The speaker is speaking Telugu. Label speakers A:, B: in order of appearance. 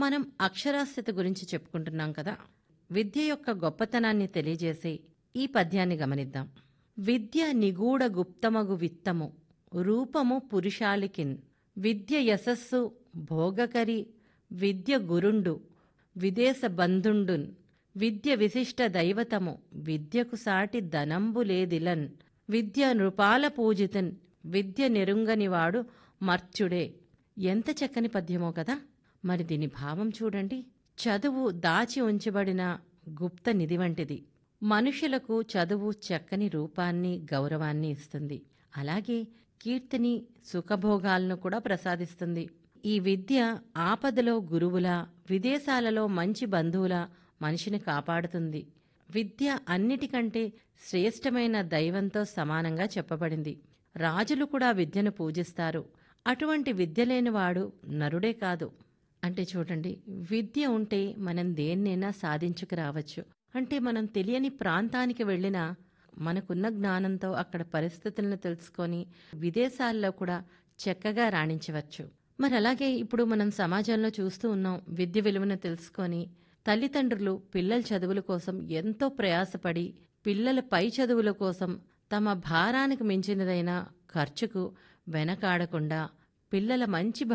A: మనం అక్షరాస్యత గురించి చెప్పుకుంటున్నాం కదా విద్య యొక్క గొప్పతనాన్ని తెలియజేసే ఈ పద్యాన్ని గమనిద్దాం విద్య నిగూఢ గుప్తమగు విత్తము రూపము పురుషాలికిన్ విద్య యశస్సు భోగకరి విద్య గురుండు విదేశ బంధుండున్ విద్య విశిష్ట దైవతము విద్యకు సాటి ధనంబు లేదిలన్ విద్య నృపాల పూజితన్ విద్య నెరుంగనివాడు మర్త్యుడే ఎంత చక్కని పద్యమో కదా మరి దీని భావం చూడండి చదువు దాచి ఉంచబడిన గుప్త నిధి వంటిది మనుషులకు చదువు చక్కని రూపాన్ని గౌరవాన్ని ఇస్తుంది అలాగే కీర్తిని సుఖభోగాలను కూడా ప్రసాదిస్తుంది ఈ విద్య ఆపదలో గురువులా విదేశాలలో మంచి బంధువులా మనిషిని కాపాడుతుంది విద్య అన్నిటికంటే శ్రేష్టమైన దైవంతో సమానంగా చెప్పబడింది రాజులు కూడా విద్యను పూజిస్తారు అటువంటి విద్య లేనివాడు నరుడే కాదు అంటే చూడండి విద్య ఉంటే మనం దేన్నైనా సాధించుకురావచ్చు అంటే మనం తెలియని ప్రాంతానికి వెళ్ళినా మనకున్న జ్ఞానంతో అక్కడ పరిస్థితులను తెలుసుకొని విదేశాల్లో కూడా చక్కగా రాణించవచ్చు మరి అలాగే ఇప్పుడు మనం సమాజంలో చూస్తూ ఉన్నాం విద్య విలువను తెలుసుకొని తల్లిదండ్రులు పిల్లల చదువుల కోసం ఎంతో ప్రయాసపడి పిల్లల పై చదువుల కోసం తమ భారానికి మించినదైన ఖర్చుకు వెనకాడకుండా పిల్లల మంచి